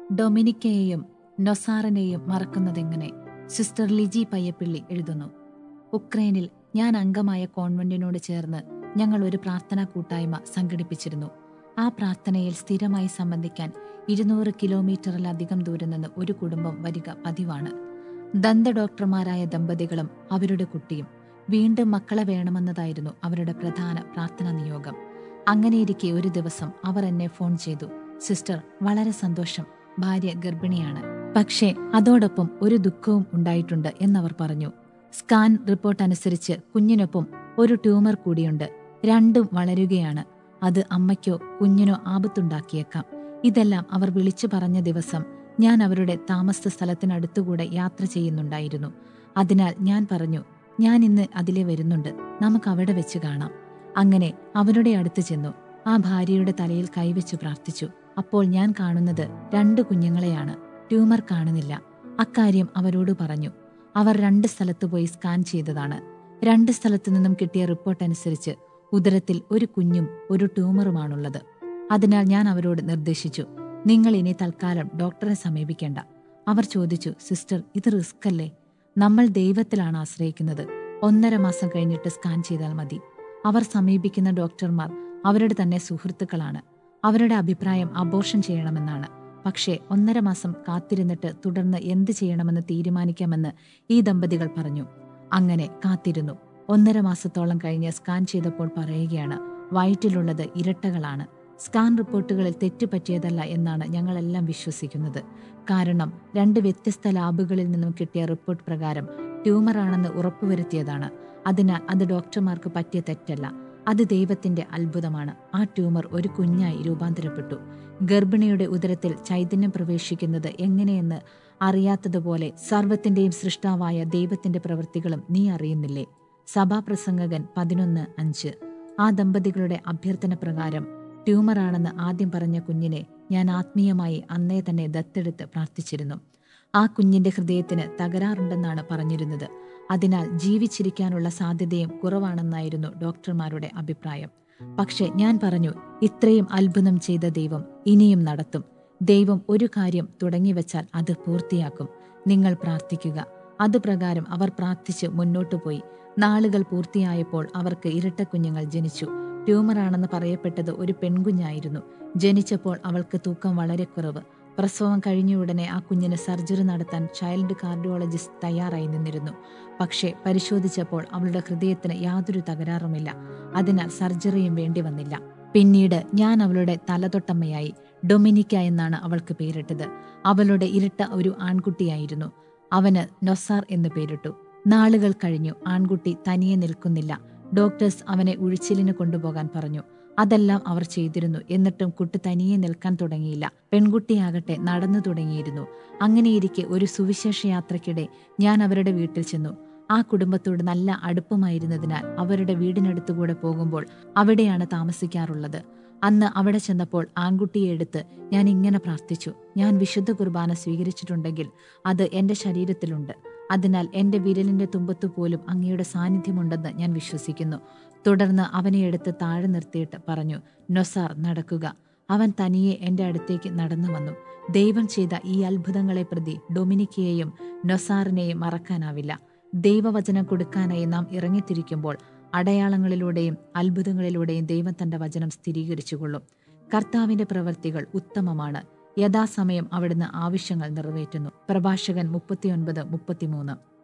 ഡൊമിനിക്കയെയും നൊസാറിനെയും മറക്കുന്നതെങ്ങനെ സിസ്റ്റർ ലിജി പയ്യപ്പിള്ളി എഴുതുന്നു ഉക്രൈനിൽ ഞാൻ അംഗമായ കോൺവെന്റിനോട് ചേർന്ന് ഞങ്ങൾ ഒരു പ്രാർത്ഥനാ കൂട്ടായ്മ സംഘടിപ്പിച്ചിരുന്നു ആ പ്രാർത്ഥനയിൽ സ്ഥിരമായി സംബന്ധിക്കാൻ ഇരുന്നൂറ് കിലോമീറ്ററിലധികം ദൂരം നിന്ന് ഒരു കുടുംബം വരിക പതിവാണ് ദന്ത ഡോക്ടർമാരായ ദമ്പതികളും അവരുടെ കുട്ടിയും വീണ്ടും മക്കളെ വേണമെന്നതായിരുന്നു അവരുടെ പ്രധാന പ്രാർത്ഥനാ നിയോഗം അങ്ങനെയിരിക്കെ ഒരു ദിവസം അവർ എന്നെ ഫോൺ ചെയ്തു സിസ്റ്റർ വളരെ സന്തോഷം ഭാര്യ ഗർഭിണിയാണ് പക്ഷേ അതോടൊപ്പം ഒരു ദുഃഖവും ഉണ്ടായിട്ടുണ്ട് എന്നവർ പറഞ്ഞു സ്കാൻ റിപ്പോർട്ട് അനുസരിച്ച് കുഞ്ഞിനൊപ്പം ഒരു ട്യൂമർ കൂടിയുണ്ട് രണ്ടും വളരുകയാണ് അത് അമ്മയ്ക്കോ കുഞ്ഞിനോ ആപത്തുണ്ടാക്കിയേക്കാം ഇതെല്ലാം അവർ വിളിച്ചു പറഞ്ഞ ദിവസം ഞാൻ അവരുടെ താമസ സ്ഥലത്തിനടുത്തുകൂടെ യാത്ര ചെയ്യുന്നുണ്ടായിരുന്നു അതിനാൽ ഞാൻ പറഞ്ഞു ഞാൻ ഇന്ന് അതിലെ വരുന്നുണ്ട് നമുക്ക് അവിടെ വെച്ച് കാണാം അങ്ങനെ അവരുടെ അടുത്ത് ചെന്നു ആ ഭാര്യയുടെ തലയിൽ കൈവച്ചു പ്രാർത്ഥിച്ചു അപ്പോൾ ഞാൻ കാണുന്നത് രണ്ട് കുഞ്ഞുങ്ങളെയാണ് ട്യൂമർ കാണുന്നില്ല അക്കാര്യം അവരോട് പറഞ്ഞു അവർ രണ്ട് സ്ഥലത്ത് പോയി സ്കാൻ ചെയ്തതാണ് രണ്ട് സ്ഥലത്തു നിന്നും കിട്ടിയ റിപ്പോർട്ട് അനുസരിച്ച് ഉദരത്തിൽ ഒരു കുഞ്ഞും ഒരു ട്യൂമറുമാണുള്ളത് അതിനാൽ ഞാൻ അവരോട് നിർദ്ദേശിച്ചു നിങ്ങൾ ഇനി തൽക്കാലം ഡോക്ടറെ സമീപിക്കേണ്ട അവർ ചോദിച്ചു സിസ്റ്റർ ഇത് റിസ്ക് അല്ലേ നമ്മൾ ദൈവത്തിലാണ് ആശ്രയിക്കുന്നത് ഒന്നര മാസം കഴിഞ്ഞിട്ട് സ്കാൻ ചെയ്താൽ മതി അവർ സമീപിക്കുന്ന ഡോക്ടർമാർ അവരുടെ തന്നെ സുഹൃത്തുക്കളാണ് അവരുടെ അഭിപ്രായം അബോർഷൻ ചെയ്യണമെന്നാണ് പക്ഷേ ഒന്നര മാസം കാത്തിരുന്നിട്ട് തുടർന്ന് എന്ത് ചെയ്യണമെന്ന് തീരുമാനിക്കാമെന്ന് ഈ ദമ്പതികൾ പറഞ്ഞു അങ്ങനെ കാത്തിരുന്നു ഒന്നര മാസത്തോളം കഴിഞ്ഞ് സ്കാൻ ചെയ്തപ്പോൾ പറയുകയാണ് വയറ്റിലുള്ളത് ഇരട്ടകളാണ് സ്കാൻ റിപ്പോർട്ടുകളിൽ തെറ്റുപറ്റിയതല്ല എന്നാണ് ഞങ്ങളെല്ലാം വിശ്വസിക്കുന്നത് കാരണം രണ്ട് വ്യത്യസ്ത ലാബുകളിൽ നിന്നും കിട്ടിയ റിപ്പോർട്ട് പ്രകാരം ട്യൂമറാണെന്ന് ഉറപ്പുവരുത്തിയതാണ് അതിനാൽ അത് ഡോക്ടർമാർക്ക് പറ്റിയ തെറ്റല്ല അത് ദൈവത്തിന്റെ അത്ഭുതമാണ് ആ ട്യൂമർ ഒരു കുഞ്ഞായി രൂപാന്തരപ്പെട്ടു ഗർഭിണിയുടെ ഉദരത്തിൽ ചൈതന്യം പ്രവേശിക്കുന്നത് എങ്ങനെയെന്ന് അറിയാത്തതുപോലെ സർവത്തിന്റെയും സൃഷ്ടാവായ ദൈവത്തിന്റെ പ്രവൃത്തികളും നീ അറിയുന്നില്ലേ സഭാപ്രസംഗകൻ പതിനൊന്ന് അഞ്ച് ആ ദമ്പതികളുടെ അഭ്യർത്ഥന പ്രകാരം ട്യൂമറാണെന്ന് ആദ്യം പറഞ്ഞ കുഞ്ഞിനെ ഞാൻ ആത്മീയമായി അന്നേ തന്നെ ദത്തെടുത്ത് പ്രാർത്ഥിച്ചിരുന്നു ആ കുഞ്ഞിന്റെ ഹൃദയത്തിന് തകരാറുണ്ടെന്നാണ് പറഞ്ഞിരുന്നത് അതിനാൽ ജീവിച്ചിരിക്കാനുള്ള സാധ്യതയും കുറവാണെന്നായിരുന്നു ഡോക്ടർമാരുടെ അഭിപ്രായം പക്ഷെ ഞാൻ പറഞ്ഞു ഇത്രയും അത്ഭുതം ചെയ്ത ദൈവം ഇനിയും നടത്തും ദൈവം ഒരു കാര്യം തുടങ്ങിവെച്ചാൽ അത് പൂർത്തിയാക്കും നിങ്ങൾ പ്രാർത്ഥിക്കുക അതുപ്രകാരം അവർ പ്രാർത്ഥിച്ച് മുന്നോട്ടു പോയി നാളുകൾ പൂർത്തിയായപ്പോൾ അവർക്ക് ഇരട്ട കുഞ്ഞുങ്ങൾ ജനിച്ചു ട്യൂമറാണെന്ന് പറയപ്പെട്ടത് ഒരു പെൺകുഞ്ഞായിരുന്നു ജനിച്ചപ്പോൾ അവൾക്ക് തൂക്കം വളരെ കുറവ് പ്രസവം കഴിഞ്ഞ ഉടനെ ആ കുഞ്ഞിന് സർജറി നടത്താൻ ചൈൽഡ് കാർഡിയോളജിസ്റ്റ് തയ്യാറായി നിന്നിരുന്നു പക്ഷേ പരിശോധിച്ചപ്പോൾ അവളുടെ ഹൃദയത്തിന് യാതൊരു തകരാറുമില്ല അതിനാൽ സർജറിയും വേണ്ടി വന്നില്ല പിന്നീട് ഞാൻ അവളുടെ തലതൊട്ടമ്മയായി ഡൊമിനിക്ക എന്നാണ് അവൾക്ക് പേരിട്ടത് അവളുടെ ഇരട്ട ഒരു ആൺകുട്ടിയായിരുന്നു അവന് നൊസാർ എന്ന് പേരിട്ടു നാളുകൾ കഴിഞ്ഞു ആൺകുട്ടി തനിയെ നിൽക്കുന്നില്ല ഡോക്ടേഴ്സ് അവനെ ഉഴിച്ചിലിന് കൊണ്ടുപോകാൻ പറഞ്ഞു അതെല്ലാം അവർ ചെയ്തിരുന്നു എന്നിട്ടും കുട്ടി തനിയെ നിൽക്കാൻ തുടങ്ങിയില്ല പെൺകുട്ടിയാകട്ടെ നടന്നു തുടങ്ങിയിരുന്നു അങ്ങനെയിരിക്കെ ഒരു സുവിശേഷ യാത്രയ്ക്കിടെ ഞാൻ അവരുടെ വീട്ടിൽ ചെന്നു ആ കുടുംബത്തോട് നല്ല അടുപ്പമായിരുന്നതിനാൽ അവരുടെ വീടിനടുത്തുകൂടെ പോകുമ്പോൾ അവിടെയാണ് താമസിക്കാറുള്ളത് അന്ന് അവിടെ ചെന്നപ്പോൾ ആൺകുട്ടിയെ എടുത്ത് ഞാൻ ഇങ്ങനെ പ്രാർത്ഥിച്ചു ഞാൻ വിശുദ്ധ കുർബാന സ്വീകരിച്ചിട്ടുണ്ടെങ്കിൽ അത് എന്റെ ശരീരത്തിലുണ്ട് അതിനാൽ എന്റെ വിരലിന്റെ തുമ്പത്തു പോലും അങ്ങയുടെ സാന്നിധ്യമുണ്ടെന്ന് ഞാൻ വിശ്വസിക്കുന്നു തുടർന്ന് അവനെ എടുത്ത് താഴെ നിർത്തിയിട്ട് പറഞ്ഞു നൊസാർ നടക്കുക അവൻ തനിയെ എന്റെ അടുത്തേക്ക് നടന്നു വന്നു ദൈവം ചെയ്ത ഈ അത്ഭുതങ്ങളെ പ്രതി ഡൊമിനിക്കയെയും നൊസാറിനെയും മറക്കാനാവില്ല ദൈവവചനം കൊടുക്കാനായി നാം ഇറങ്ങിത്തിരിക്കുമ്പോൾ അടയാളങ്ങളിലൂടെയും അത്ഭുതങ്ങളിലൂടെയും ദൈവം തന്റെ വചനം സ്ഥിരീകരിച്ചുകൊള്ളും കർത്താവിന്റെ പ്രവൃത്തികൾ ഉത്തമമാണ് യഥാസമയം അവിടുന്ന് ആവശ്യങ്ങൾ നിറവേറ്റുന്നു പ്രഭാഷകൻ മുപ്പത്തിയൊൻപത് മുപ്പത്തിമൂന്ന്